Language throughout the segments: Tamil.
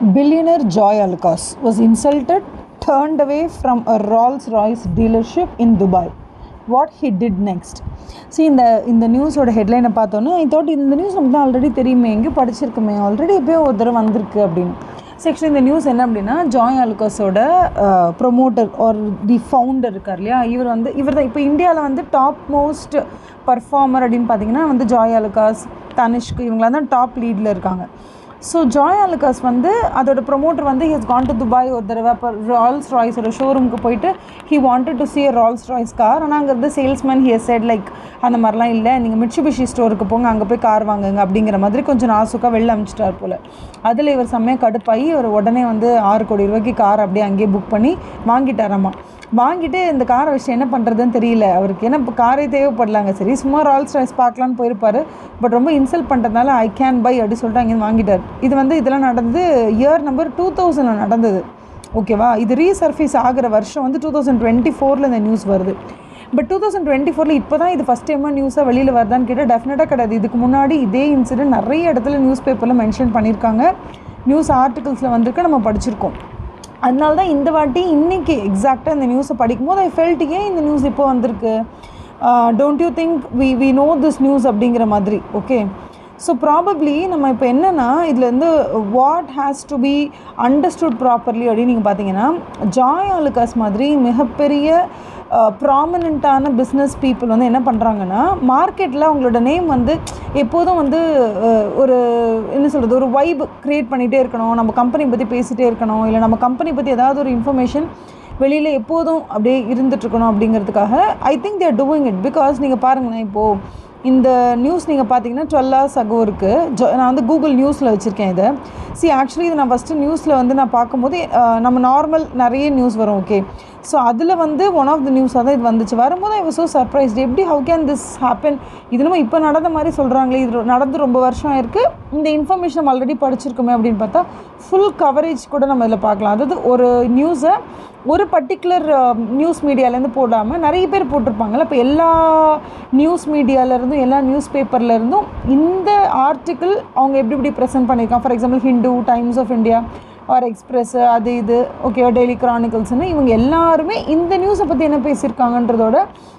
Billionaire Joy Alucas was insulted, turned away from a Rolls Royce dealership in Dubai. What he did next? See இந்த இந்த நியூஸோட ஹெட்லைனை பார்த்தோன்னே ஐ தாட் இந்த நியூஸ் நமக்கு தான் ஆல்ரெடி தெரியுமே எங்கேயோ படிச்சிருக்குமே ஆல்ரெடி எப்பயோ ஒரு தடவை வந்திருக்கு அப்படின்னு செக்ஷன் இந்த நியூஸ் என்ன அப்படின்னா ஜாய் அலுகாஸோட ப்ரொமோட்டர் ஆர் தி ஃபவுண்டர் இருக்கார் இல்லையா இவர் வந்து இவர் தான் இப்போ இந்தியாவில் வந்து டாப் மோஸ்ட் பர்ஃபார்மர் அப்படின்னு பார்த்தீங்கன்னா வந்து ஜாய் அலுகாஸ் தனிஷ்க் இவங்களாம் தான் டாப் லீடில் இருக்காங்க ஸோ ஜாய் அலுகாஸ் வந்து அதோட ப்ரொமோட்டர் வந்து ஹிஸ் கான் டு துபாய் ஒரு தடவை இப்போ ரால்ஸ் ராய்ஸோட ஷோரூமுக்கு போயிட்டு he wanted to see a Rolls Royce car ஆனால் அங்கே இருந்து சேல்ஸ்மேன் ஹி செட் லைக் அந்த மாதிரிலாம் இல்லை நீங்கள் மிட்சுபிஷி ஸ்டோருக்கு போங்க அங்கே போய் கார் வாங்குங்க அப்படிங்கிற மாதிரி கொஞ்சம் நாசுக்காக வெளில அமிச்சிட்டார் போல் அதில் இவர் செம்மையாக கடுப்பாகி இவர் உடனே வந்து ஆறு கோடி ரூபாய்க்கு கார் அப்படியே அங்கேயே புக் பண்ணி வாங்கிட்டாராமா வாங்கிட்டு இந்த காரை விஷயம் என்ன பண்ணுறதுன்னு தெரியல அவருக்கு என்ன இப்போ காரே தேவைப்படலாங்க சரி சும்மா ரால்ஸ் ராய்ஸ் பார்க்கலான்னு போயிருப்பாரு பட் ரொம்ப இன்சல்ட் பண்ணுறதுனால ஐ கேன் பை அப்படி சொல்லிட்டு அங்கேருந்து வாங்கிட்டார் இது வந்து இதெல்லாம் நடந்தது இயர் நம்பர் டூ தௌசண்டில் நடந்தது ஓகேவா இது ரீசர்ஃபேஸ் ஆகிற வருஷம் வந்து டூ தௌசண்ட் டுவெண்ட்டி ஃபோரில் இந்த நியூஸ் வருது பட் டூ தௌசண்ட் டுவெண்ட்டி ஃபோரில் இப்போ தான் இது ஃபஸ்ட் டைமாக நியூஸாக வெளியில் வருதான்னு கேட்டால் டெஃபினட்டாக கிடையாது இதுக்கு முன்னாடி இதே இன்சிடென்ட் நிறைய இடத்துல நியூஸ் பேப்பரில் மென்ஷன் பண்ணியிருக்காங்க நியூஸ் ஆர்டிகல்ஸில் வந்திருக்கு நம்ம படிச்சிருக்கோம் அதனால தான் இந்த வாட்டி இன்றைக்கி எக்ஸாக்டாக இந்த நியூஸை படிக்கும்போது ஐ ஃபெல்ட் ஏன் இந்த நியூஸ் இப்போ வந்திருக்கு don't you think we we know this news அப்படிங்கிற மாதிரி ஓகே ஸோ ப்ராபப்ளி நம்ம இப்போ என்னென்னா இதில் வந்து what has to be understood properly அப்படின்னு நீங்கள் பார்த்தீங்கன்னா ஜாய் அலுகாஸ் மாதிரி மிகப்பெரிய ப்ராமினண்ட்டான பிஸ்னஸ் பீப்புள் வந்து என்ன பண்ணுறாங்கன்னா மார்க்கெட்டில் அவங்களோட நேம் வந்து எப்போதும் வந்து அஹ், ஒரு என்ன சொல்கிறது ஒரு வைப் க்ரியேட் பண்ணிகிட்டே இருக்கணும் நம்ம கம்பெனி பற்றி பேசிகிட்டே இருக்கணும் இல்லை நம்ம கம்பெனி பற்றி ஏதாவது ஒரு இன்ஃபர்மேஷன் வெளியில் எப்போதும் அப்படியே இருந்துகிட்ருக்கணும் அப்படிங்கிறதுக்காக I think they're doing it because நீங்கள் பாருங்களேன் இப்போது இந்த நியூஸ் நீங்கள் பார்த்தீங்கன்னா டுவெல் ஹவர்ஸ் அகோ இருக்குது ஜோ நான் வந்து கூகுள் நியூஸில் வச்சுருக்கேன் இதை சி ஆக்சுவலி இது நான் ஃபஸ்ட்டு நியூஸில் வந்து நான் பார்க்கும்போது அஹ், நம்ம நார்மல் நிறைய நியூஸ் வரும் ஓகே ஸோ அதில் வந்து ஒன் ஆஃப் த நியூஸாக தான் இது வந்துச்சு வரும்போது ஐ வாஸ் ஸோ சர்ப்ரைஸ்ட் எப்படி ஹவு கேன் திஸ் ஹேப்பன் இது நம்ம இப்போ நடந்த மாதிரி சொல்கிறாங்களே இது நடந்து ரொம்ப வருஷம் ஆயிருக்கு இந்த இன்ஃபர்மேஷன் நம்ம ஆல்ரெடி படிச்சிருக்கோமே அப்படின்னு பார்த்தா ஃபுல் கவரேஜ் கூட நம்ம இதில் பார்க்கலாம் அதாவது ஒரு நியூஸை ஒரு பர்டிகுலர் நியூஸ் மீடியாலேருந்து போடாமல் நிறைய பேர் போட்டிருப்பாங்கல்ல இப்போ எல்லா நியூஸ் மீடியாவிலேருந்தும் எல்லா நியூஸ் பேப்பர்லேருந்தும் இந்த ஆர்டிக்கிள் அவங்க எப்படி எப்படி ப்ரெசென்ட் பண்ணியிருக்காங்க for example Hindu Times of India or Express அது இது ஓகேவா டெய்லி கிரானிக்கல்ஸ்னு இவங்க எல்லாருமே இந்த நியூஸை பற்றி என்ன பேசியிருக்காங்கன்றதோட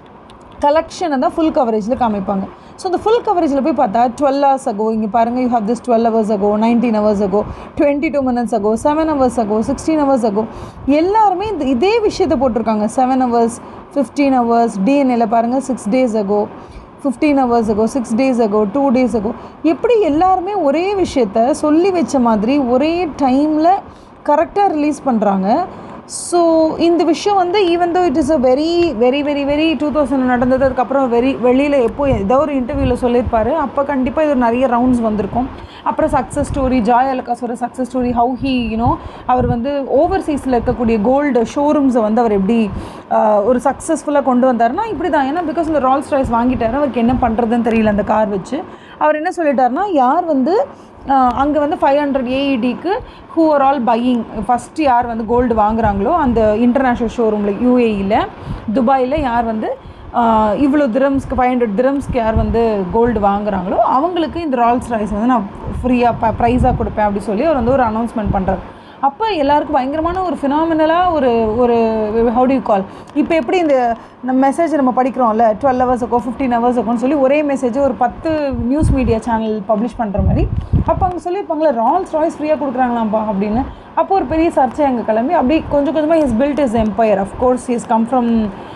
கலெக்ஷனை தான் ஃபுல் கவரேஜில் காமிப்பாங்க ஸோ அந்த ஃபுல் கவரேஜில் போய் பார்த்தா டுவெல் ஹவர்ஸ் அகோ இங்கே பாருங்கள் you have this twelve hours ago nineteen hours ago twenty two minutes ago seven hours ago sixteen hours ago எல்லாருமே இந்த இதே விஷயத்தை போட்டிருக்காங்க செவன் ஹவர்ஸ் ஃபிஃப்டீன் ஹவர்ஸ் டிஎன்ஏல பாருங்கள் six days ago fifteen hours ago six days ago two days ago எப்படி எல்லாருமே ஒரே விஷயத்த சொல்லி வச்ச மாதிரி ஒரே டைமில் கரெக்டாக ரிலீஸ் பண்ணுறாங்க ஸோ இந்த விஷயம் வந்து even though it is a very very very very two thousand நடந்தது அதுக்கப்புறம் வெரி வெளியில் எப்போ ஏதோ ஒரு இன்டர்வியூவில் சொல்லியிருப்பாரு அப்போ கண்டிப்பாக இது நிறைய ரவுண்ட்ஸ் வந்திருக்கும் அப்புறம் சக்ஸஸ் ஸ்டோரி ஜாய் அலகாஸோட success story how he you know அவர் வந்து ஓவர்சீஸில் இருக்கக்கூடிய கோல்டு ஷோரூம்ஸை வந்து அவர் எப்படி ஆஹ், ஒரு சக்ஸஸ்ஃபுல்லாக கொண்டு வந்தாருன்னா இப்படி தான் ஏன்னா பிகாஸ் இந்த ரால்ஸ் ராய்ஸ் வாங்கிட்டாரு அவருக்கு என்ன பண்ணுறதுன்னு தெரியல அந்த கார் வச்சு அவர் என்ன சொல்லிட்டாருன்னா யார் வந்து அங்கே வந்து ஃபைவ் ஹண்ட்ரட் ஏஇடிக்கு who are all buying first யார் வந்து கோல்டு வாங்குறாங்களோ அந்த இன்டர்நேஷ்னல் ஷோரூமில் யூஏஇயில் துபாயில் யார் வந்து ஆஹ், இவ்வளோ திரம்ஸ்க்கு ஃபைவ் ஹண்ட்ரட் திரம்ஸ்க்கு யார் வந்து கோல்டு வாங்குறாங்களோ அவங்களுக்கு இந்த ரால்ஸ் ரைஸ் வந்து நான் ஃப்ரீயாக ப ப்ரைஸாக கொடுப்பேன் அப்படி சொல்லி அவர் வந்து ஒரு அனௌன்ஸ்மெண்ட் பண்ணுறாரு அப்போ எல்லாருக்கும் பயங்கரமான ஒரு ஃபினாமினலாக ஒரு ஒரு ஹவு டு கால் இப்போ எப்படி இந்த நம்ம மெசேஜ் நம்ம படிக்கிறோம்ல டுவெல் ஹவர்ஸ் இருக்கும் ஃபிஃப்டீன் ஹவர்ஸ் இருக்கும்னு சொல்லி ஒரே மெசேஜ் ஒரு பத்து நியூஸ் மீடியா சேனல் பப்ளிஷ் பண்ணுற மாதிரி அப்போ அவங்க சொல்லியிருப்பாங்களே ரால்ஸ் ராய்ஸ் ஃப்ரீயாக கொடுக்குறாங்களாம்ப்பா அப்படின்னு அப்போ ஒரு பெரிய சர்ச்சை அங்கே கிளம்பி அப்படி கொஞ்சம் கொஞ்சமாக is build his empire of course is come from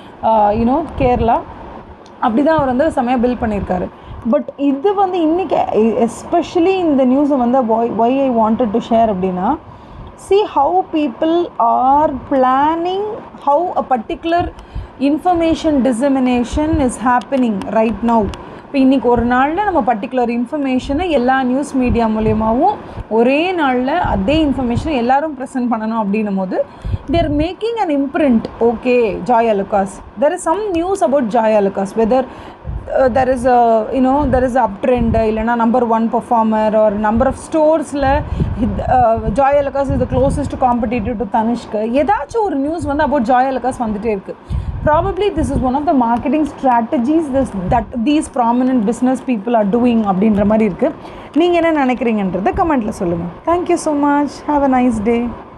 you know Kerala அப்படி தான் அவர் வந்து செமையாக பில்ட் பண்ணியிருக்காரு பட் இது வந்து இன்றைக்கி எஸ்பெஷலி இந்த நியூஸை வந்து why why I wanted to share அப்படின்னா see how people are planning how a particular information dissemination is happening right now இப்போ இன்றைக்கி ஒரு நாளில் நம்ம பர்டிகுலர் இன்ஃபர்மேஷனை எல்லா நியூஸ் மீடியா மூலியமாகவும் ஒரே நாளில் அதே இன்ஃபர்மேஷனை எல்லாரும் ப்ரெசென்ட் பண்ணணும் அப்படின்னும் போது they're making an imprint okay Joy Alukkas there is some news about Joy Alukkas whether there is you know there is up trend இல்லைனா நம்பர் ஒன் பர்ஃபார்மர் ஒரு நம்பர் ஆஃப் ஸ்டோர்ஸில் ஜாய் அலகாஸ் இது க்ளோசஸ்ட் காம்படிட்டிவ் டு தனிஷ்க்கு ஏதாச்சும் ஒரு நியூஸ் வந்து அபவுட் ஜாய் அலகாஸ் வந்துட்டே இருக்குது probably this is one of the marketing strategies this that these prominent business people are doing அப்படின்ற மாதிரி இருக்குது நீங்கள் என்ன நினைக்கிறீங்கன்றதை கமெண்ட்டில் சொல்லுங்கள் thank you so much have a nice day